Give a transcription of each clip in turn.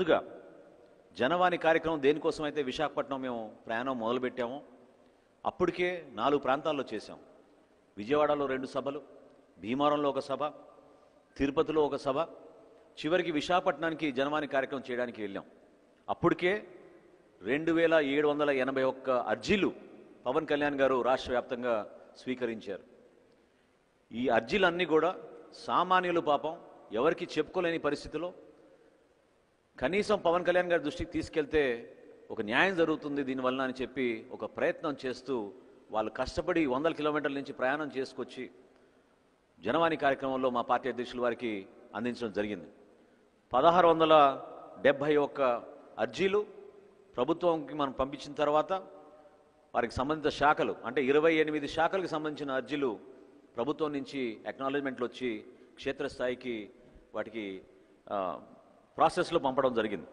ముందుగా జనవాణి కార్యక్రమం దేనికోసం అయితే విశాఖపట్నం మేము ప్రయాణం మొదలుపెట్టామో అప్పటికే నాలుగు ప్రాంతాల్లో చేశాం విజయవాడలో రెండు సభలు భీమవరంలో ఒక సభ తిరుపతిలో ఒక సభ చివరికి విశాఖపట్నానికి జనవాణి కార్యక్రమం చేయడానికి వెళ్ళాం అప్పటికే రెండు వేల ఏడు వందల ఎనభై ఒక్క అర్జీలు పవన్ కళ్యాణ్ గారు రాష్ట్ర వ్యాప్తంగా స్వీకరించారు ఈ అర్జీలన్నీ కూడా సామాన్యులు పాపం ఎవరికి చెప్పుకోలేని పరిస్థితిలో కనీసం పవన్ కళ్యాణ్ గారి దృష్టికి తీసుకెళ్తే ఒక న్యాయం జరుగుతుంది దీనివల్ల అని చెప్పి ఒక ప్రయత్నం చేస్తూ వాళ్ళు కష్టపడి వందల కిలోమీటర్ల నుంచి ప్రయాణం చేసుకొచ్చి జనవాణి కార్యక్రమంలో మా పార్టీ అధ్యక్షుల వారికి అందించడం జరిగింది పదహారు వందల డెబ్భై ఒక్క అర్జీలు ప్రభుత్వంకి మనం పంపించిన తర్వాత వారికి సంబంధిత శాఖలు అంటే ఇరవై ఎనిమిది శాఖలకు సంబంధించిన అర్జీలు ప్రభుత్వం నుంచి అక్నాలజ్మెంట్లు వచ్చి క్షేత్రస్థాయికి వాటికి ఆ, ప్రాసెస్లో పంపడం జరిగింది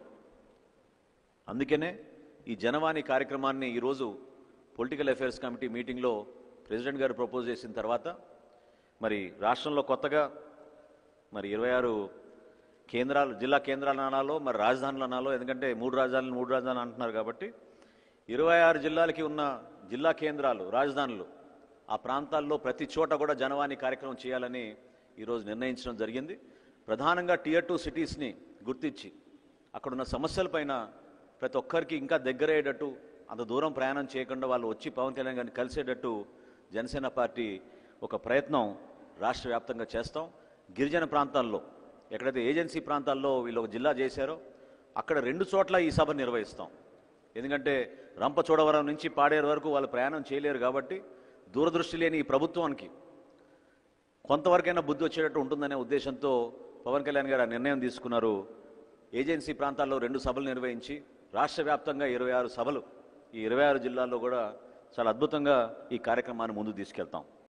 అందుకనే ఈ జనవాణి కార్యక్రమాన్ని ఈరోజు పొలిటికల్ అఫైర్స్ కమిటీ మీటింగ్లో ప్రెసిడెంట్ గారు ప్రపోజ్ చేసిన తర్వాత మరి రాష్ట్రంలో కొత్తగా మరి ఇరవై ఆరు కేంద్రాలు జిల్లా కేంద్రాలు అనాలో మరి రాజధానులు అనాలో ఎందుకంటే మూడు రాజధానులు మూడు రాజధానులు అంటున్నారు కాబట్టి ఇరవై ఆరు జిల్లాలకి ఉన్న జిల్లా కేంద్రాలు రాజధానులు ఆ ప్రాంతాల్లో ప్రతి చోట కూడా జనవాణి కార్యక్రమం చేయాలని ఈరోజు నిర్ణయించడం జరిగింది ప్రధానంగా టియర్ టూ సిటీస్ని గుర్తించి అక్కడున్న సమస్యలపైన ప్రతి ఒక్కరికి ఇంకా దగ్గరయ్యేటట్టు అంత దూరం ప్రయాణం చేయకుండా వాళ్ళు వచ్చి పవన్ కళ్యాణ్ గారిని కలిసేటట్టు జనసేన పార్టీ ఒక ప్రయత్నం రాష్ట్ర వ్యాప్తంగా చేస్తాం గిరిజన ప్రాంతాల్లో ఎక్కడైతే ఏజెన్సీ ప్రాంతాల్లో వీళ్ళు ఒక జిల్లా చేశారో అక్కడ రెండు చోట్ల ఈ సభ నిర్వహిస్తాం ఎందుకంటే రంపచోడవరం నుంచి పాడేరు వరకు వాళ్ళు ప్రయాణం చేయలేరు కాబట్టి దూరదృష్టి లేని ఈ ప్రభుత్వానికి కొంతవరకైనా బుద్ధి వచ్చేటట్టు ఉంటుందనే ఉద్దేశంతో పవన్ కళ్యాణ్ గారు ఆ నిర్ణయం తీసుకున్నారు ఏజెన్సీ ప్రాంతాల్లో రెండు సభలు నిర్వహించి రాష్ట్ర వ్యాప్తంగా ఇరవై ఆరు సభలు ఈ ఇరవై ఆరు జిల్లాల్లో కూడా చాలా అద్భుతంగా ఈ కార్యక్రమాన్ని ముందుకు తీసుకెళ్తాం